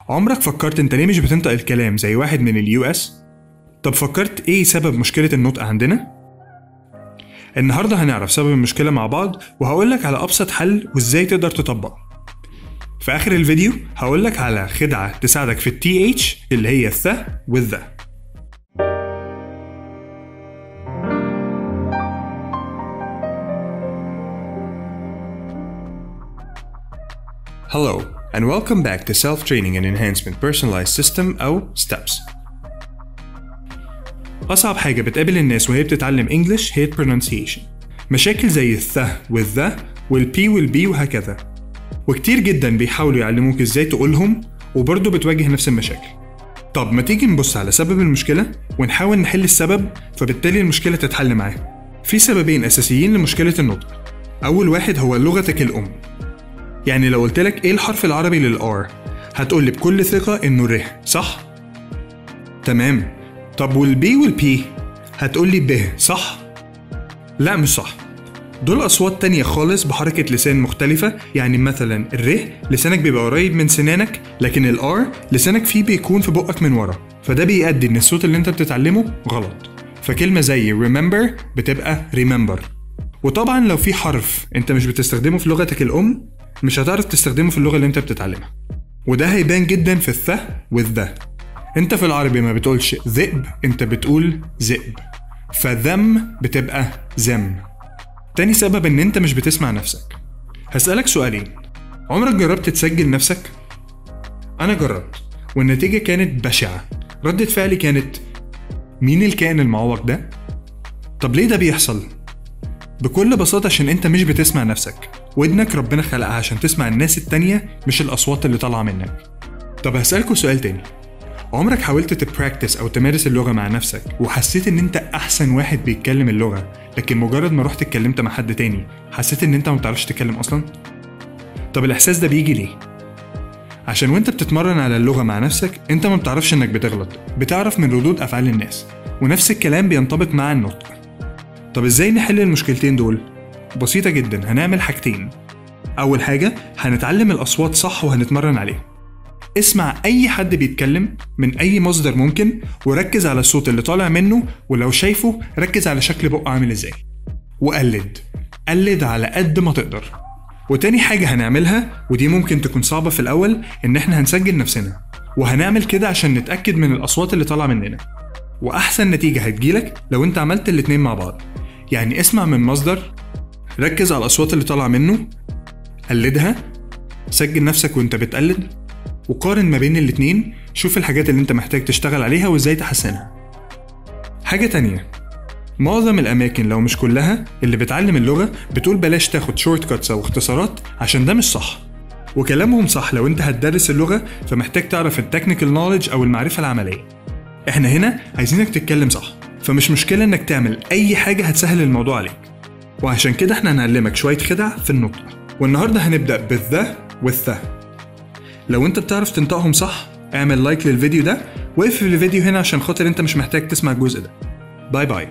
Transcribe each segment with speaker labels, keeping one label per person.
Speaker 1: عمرك فكرت انت ليه مش بتنطق الكلام زي واحد من اليو اس؟ طب فكرت ايه سبب مشكلة النطق عندنا؟ النهاردة هنعرف سبب المشكلة مع بعض وهقولك على أبسط حل وازاي تقدر تطبقه في آخر الفيديو هقولك على خدعة تساعدك في التي اتش اللي هي الث والذا Hello and welcome back to Self-Training and Enhancement Personalized System أو STEPS أصعب حاجة بتقابل الناس وهي بتتعلم English هي pronunciation مشاكل زي الث والذا والبي والبي وهكذا وكتير جدا بيحاولوا يعلموك ازاي تقولهم وبرضه بتواجه نفس المشاكل طب ما تيجي نبص على سبب المشكلة ونحاول نحل السبب فبالتالي المشكلة تتحل معاه في سببين أساسيين لمشكلة النطق أول واحد هو لغتك الأم يعني لو قلت لك ايه الحرف العربي للار هتقول لي بكل ثقة انه ر صح؟ تمام طب والبي والبي هتقول لي ب صح؟ لا مش صح دول أصوات تانية خالص بحركة لسان مختلفة يعني مثلا الر لسانك بيبقى قريب من سنانك لكن الار لسانك فيه بيكون في بقك من ورا فده بيؤدي ان الصوت اللي انت بتتعلمه غلط فكلمة زي remember بتبقى remember وطبعا لو في حرف انت مش بتستخدمه في لغتك الأم مش هتعرف تستخدمه في اللغة اللي انت بتتعلمها وده هيبان جدا في الث والذا انت في العربي ما بتقولش ذئب انت بتقول ذئب فذم بتبقى ذم تاني سبب ان انت مش بتسمع نفسك هسألك سؤالين عمرك جربت تسجل نفسك؟ انا جربت والنتيجة كانت بشعة ردة فعلي كانت مين الكائن المعوق ده؟ طب ليه ده بيحصل؟ بكل بساطة عشان انت مش بتسمع نفسك ودنك ربنا خلقها عشان تسمع الناس التانية مش الأصوات اللي طالعة منك طب هسألكوا سؤال تاني عمرك حاولت تبراكتس أو تمارس اللغة مع نفسك وحسيت إن أنت أحسن واحد بيتكلم اللغة لكن مجرد ما رحت اتكلمت مع حد تاني حسيت إن أنت ما بتعرفش تتكلم أصلا؟ طب الإحساس ده بيجي ليه؟ عشان وانت بتتمرن على اللغة مع نفسك انت ما بتعرفش انك بتغلط بتعرف من ردود افعال الناس ونفس الكلام بينطبق مع النطق طب ازاي نحل المشكلتين دول؟ بسيطة جدا هنعمل حاجتين أول حاجة هنتعلم الأصوات صح وهنتمرن عليها اسمع أي حد بيتكلم من أي مصدر ممكن وركز على الصوت اللي طالع منه ولو شايفه ركز على شكل بقه عامل ازاي وقلد قلد على قد ما تقدر وتاني حاجة هنعملها ودي ممكن تكون صعبة في الأول إن إحنا هنسجل نفسنا وهنعمل كده عشان نتأكد من الأصوات اللي طالعة مننا وأحسن نتيجة هتجيلك لو أنت عملت الاتنين مع بعض يعني اسمع من مصدر ركز على الأصوات اللي طالعة منه قلدها سجل نفسك وانت بتقلد وقارن ما بين الاتنين شوف الحاجات اللي انت محتاج تشتغل عليها وازاي تحسنها حاجة تانية معظم الأماكن لو مش كلها اللي بتعلم اللغة بتقول بلاش تاخد شورت كاتس أو اختصارات عشان ده مش صح وكلامهم صح لو انت هتدرس اللغة فمحتاج تعرف التكنيكال نوليدج أو المعرفة العملية احنا هنا عايزينك تتكلم صح فمش مشكلة انك تعمل أي حاجة هتسهل الموضوع عليك وعشان كده احنا هنعلمك شوية خدع في النطق والنهاردة هنبدأ بالذا والث لو انت بتعرف تنطقهم صح اعمل لايك للفيديو ده واقفل الفيديو هنا عشان خاطر انت مش محتاج تسمع الجزء ده باي باي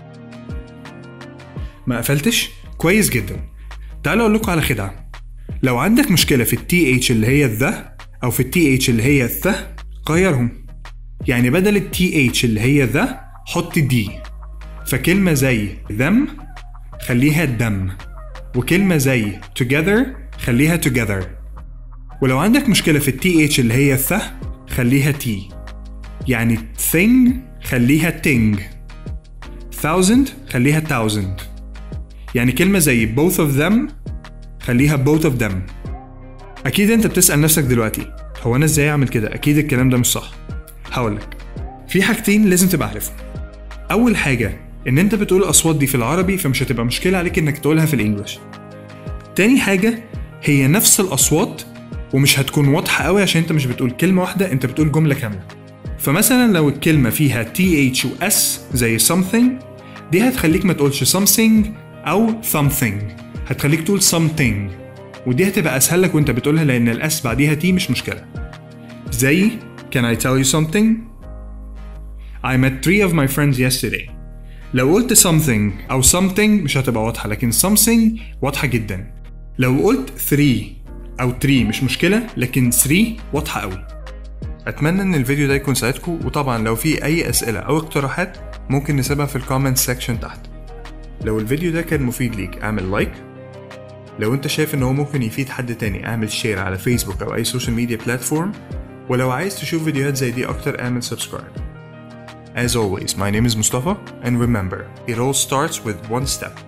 Speaker 1: ما قفلتش؟ كويس جدا تعالوا اقول لكم على خدعة لو عندك مشكلة في التي اتش اللي هي الذا او في التي اتش اللي هي الث غيرهم يعني بدل التي اتش اللي هي ذا حط دي فكلمة زي ذم خليها الدم وكلمة زي together خليها together ولو عندك مشكلة في التي اتش اللي هي الث خليها تي يعني thing خليها ting thousand خليها thousand يعني كلمة زي both of them خليها both of them أكيد أنت بتسأل نفسك دلوقتي هو أنا إزاي أعمل كده؟ أكيد الكلام ده مش صح هقولك في حاجتين لازم تبقى عارفهم أول حاجة ان انت بتقول الاصوات دي في العربي فمش هتبقى مشكله عليك انك تقولها في الانجليش تاني حاجه هي نفس الاصوات ومش هتكون واضحه قوي عشان انت مش بتقول كلمه واحده انت بتقول جمله كامله فمثلا لو الكلمه فيها تي اتش و اس زي something دي هتخليك ما تقولش something او something هتخليك تقول something ودي هتبقى اسهل لك وانت بتقولها لان الاس بعديها تي مش مشكله زي can I tell you something I met three of my friends yesterday لو قلت something أو something مش هتبقى واضحة لكن something واضحة جدا لو قلت 3 أو 3 مش مشكلة لكن 3 واضحة قوي اتمنى ان الفيديو ده يكون ساعدكم وطبعا لو في اي اسئله او اقتراحات ممكن نسيبها في الكومنت سيكشن تحت لو الفيديو ده كان مفيد ليك اعمل لايك لو انت شايف ان هو ممكن يفيد حد تاني اعمل شير على فيسبوك او اي سوشيال ميديا بلاتفورم ولو عايز تشوف فيديوهات زي دي اكتر اعمل سبسكرايب As always, my name is Mustafa, and remember, it all starts with one step.